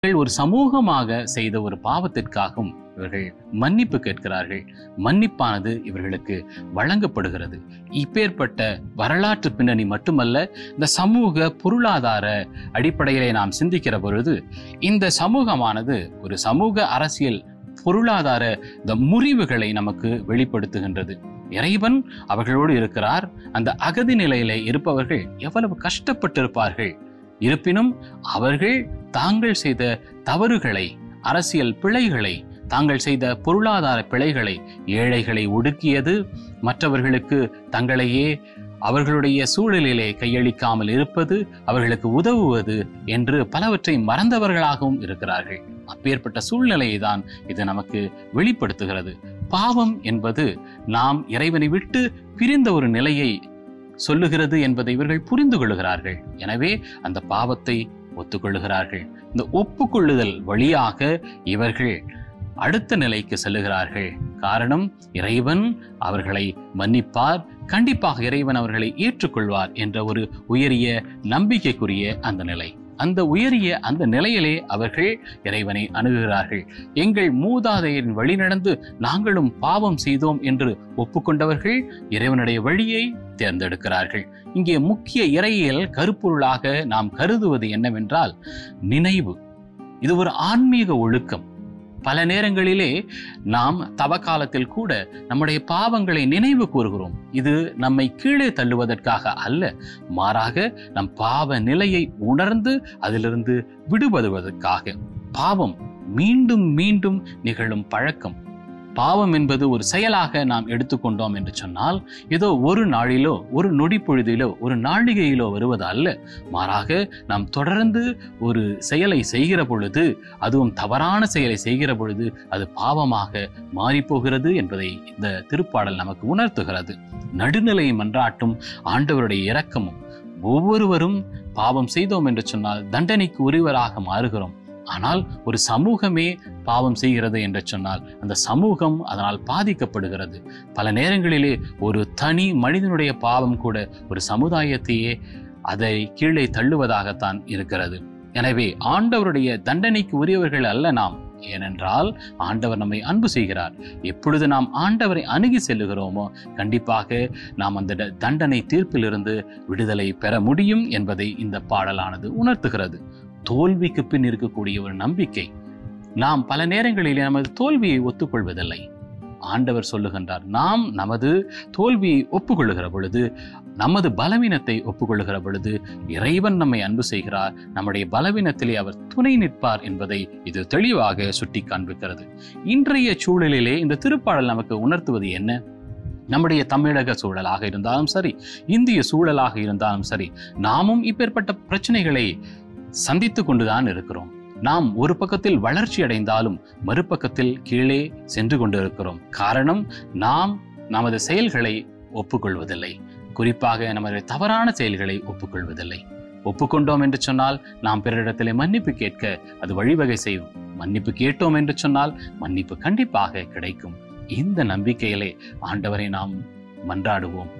இவர்கள் ஒரு சமூகமாக செய்த ஒரு பாவத்திற்காகவும் இவர்கள் மன்னிப்பு கேட்கிறார்கள் மன்னிப்பானது இவர்களுக்கு வழங்கப்படுகிறது இப்பேற்பட்ட வரலாற்று பின்னணி மட்டுமல்ல இந்த சமூக பொருளாதார அடிப்படையிலே நாம் சிந்திக்கிற பொழுது இந்த சமூகமானது ஒரு சமூக அரசியல் பொருளாதார இந்த முறிவுகளை நமக்கு வெளிப்படுத்துகின்றது இறைவன் அவர்களோடு இருக்கிறார் அந்த அகதி நிலையிலே இருப்பவர்கள் எவ்வளவு கஷ்டப்பட்டிருப்பார்கள் இருப்பினும் அவர்கள் தாங்கள் செய்த தவறுகளை அரசியல் பிழைகளை தாங்கள் செய்த பொருளாதார பிழைகளை ஏழைகளை ஒடுக்கியது மற்றவர்களுக்கு தங்களையே அவர்களுடைய சூழலிலே கையளிக்காமல் இருப்பது அவர்களுக்கு உதவுவது என்று பலவற்றை மறந்தவர்களாகவும் இருக்கிறார்கள் அப்பேற்பட்ட சூழ்நிலையை தான் இது நமக்கு வெளிப்படுத்துகிறது பாவம் என்பது நாம் இறைவனை விட்டு பிரிந்த ஒரு நிலையை சொல்லுகிறது என்பதை இவர்கள் புரிந்து கொள்ளுகிறார்கள் எனவே அந்த பாவத்தை ஒத்துக்கொள்ளுகிறார்கள் இந்த ஒப்புக்கொள்ளுதல் வழியாக இவர்கள் அடுத்த நிலைக்கு செல்லுகிறார்கள் காரணம் இறைவன் அவர்களை மன்னிப்பார் கண்டிப்பாக இறைவன் அவர்களை ஏற்றுக்கொள்வார் என்ற ஒரு உயரிய நம்பிக்கைக்குரிய அந்த நிலை அந்த உயரிய அந்த நிலையிலே அவர்கள் இறைவனை அணுகுகிறார்கள் எங்கள் மூதாதையரின் வழி நடந்து நாங்களும் பாவம் செய்தோம் என்று ஒப்புக்கொண்டவர்கள் இறைவனுடைய வழியை தேர்ந்தெடுக்கிறார்கள் இங்கே முக்கிய இறையியல் கருப்பொருளாக நாம் கருதுவது என்னவென்றால் நினைவு இது ஒரு ஆன்மீக ஒழுக்கம் பல நேரங்களிலே நாம் தவக்காலத்தில் கூட நம்முடைய பாவங்களை நினைவு கூறுகிறோம் இது நம்மை கீழே தள்ளுவதற்காக அல்ல மாறாக நம் பாவ நிலையை உணர்ந்து அதிலிருந்து விடுபடுவதற்காக பாவம் மீண்டும் மீண்டும் நிகழும் பழக்கம் பாவம் என்பது ஒரு செயலாக நாம் எடுத்துக்கொண்டோம் என்று சொன்னால் ஏதோ ஒரு நாளிலோ ஒரு நொடி பொழுதிலோ ஒரு நாழிகையிலோ வருவது அல்ல மாறாக நாம் தொடர்ந்து ஒரு செயலை செய்கிற பொழுது அதுவும் தவறான செயலை செய்கிற பொழுது அது பாவமாக மாறிப்போகிறது என்பதை இந்த திருப்பாடல் நமக்கு உணர்த்துகிறது நடுநிலை மன்றாட்டும் ஆண்டவருடைய இரக்கமும் ஒவ்வொருவரும் பாவம் செய்தோம் என்று சொன்னால் தண்டனைக்கு உரியவராக மாறுகிறோம் ஆனால் ஒரு சமூகமே பாவம் செய்கிறது என்று சொன்னால் அந்த சமூகம் அதனால் பாதிக்கப்படுகிறது பல நேரங்களிலே ஒரு தனி மனிதனுடைய பாவம் கூட ஒரு சமுதாயத்தையே அதை கீழே தள்ளுவதாகத்தான் இருக்கிறது எனவே ஆண்டவருடைய தண்டனைக்கு உரியவர்கள் அல்ல நாம் ஏனென்றால் ஆண்டவர் நம்மை அன்பு செய்கிறார் எப்பொழுது நாம் ஆண்டவரை அணுகி செல்லுகிறோமோ கண்டிப்பாக நாம் அந்த த- தண்டனை தீர்ப்பிலிருந்து விடுதலை பெற முடியும் என்பதை இந்த பாடலானது உணர்த்துகிறது தோல்விக்கு பின் இருக்கக்கூடிய ஒரு நம்பிக்கை நாம் பல நேரங்களிலே நமது தோல்வியை ஒத்துக்கொள்வதில்லை ஆண்டவர் சொல்லுகின்றார் நாம் நமது தோல்வியை ஒப்புக்கொள்ளுகிற பொழுது நமது பலவீனத்தை ஒப்புக்கொள்ளுகிற பொழுது இறைவன் நம்மை அன்பு செய்கிறார் நம்முடைய பலவீனத்திலே அவர் துணை நிற்பார் என்பதை இது தெளிவாக சுட்டி காண்பிக்கிறது இன்றைய சூழலிலே இந்த திருப்பாடல் நமக்கு உணர்த்துவது என்ன நம்முடைய தமிழக சூழலாக இருந்தாலும் சரி இந்திய சூழலாக இருந்தாலும் சரி நாமும் இப்பேற்பட்ட பிரச்சனைகளை சந்தித்து கொண்டுதான் இருக்கிறோம் நாம் ஒரு பக்கத்தில் வளர்ச்சி அடைந்தாலும் மறுபக்கத்தில் கீழே சென்று கொண்டிருக்கிறோம் காரணம் நாம் நமது செயல்களை ஒப்புக்கொள்வதில்லை குறிப்பாக நமது தவறான செயல்களை ஒப்புக்கொள்வதில்லை ஒப்புக்கொண்டோம் என்று சொன்னால் நாம் பிறரிடத்திலே மன்னிப்பு கேட்க அது வழிவகை செய்யும் மன்னிப்பு கேட்டோம் என்று சொன்னால் மன்னிப்பு கண்டிப்பாக கிடைக்கும் இந்த நம்பிக்கையிலே ஆண்டவரை நாம் மன்றாடுவோம்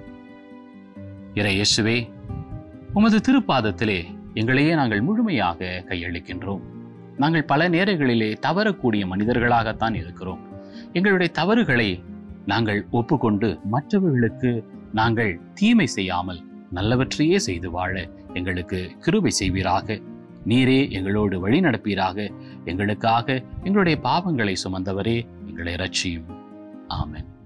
இறை இயேசுவே உமது திருப்பாதத்திலே எங்களையே நாங்கள் முழுமையாக கையளிக்கின்றோம் நாங்கள் பல நேரங்களிலே தவறக்கூடிய மனிதர்களாகத்தான் இருக்கிறோம் எங்களுடைய தவறுகளை நாங்கள் ஒப்புக்கொண்டு மற்றவர்களுக்கு நாங்கள் தீமை செய்யாமல் நல்லவற்றையே செய்து வாழ எங்களுக்கு கிருபை செய்வீராக நீரே எங்களோடு வழி நடப்பீராக எங்களுக்காக எங்களுடைய பாவங்களை சுமந்தவரே எங்களை ரட்சியும் ஆமென்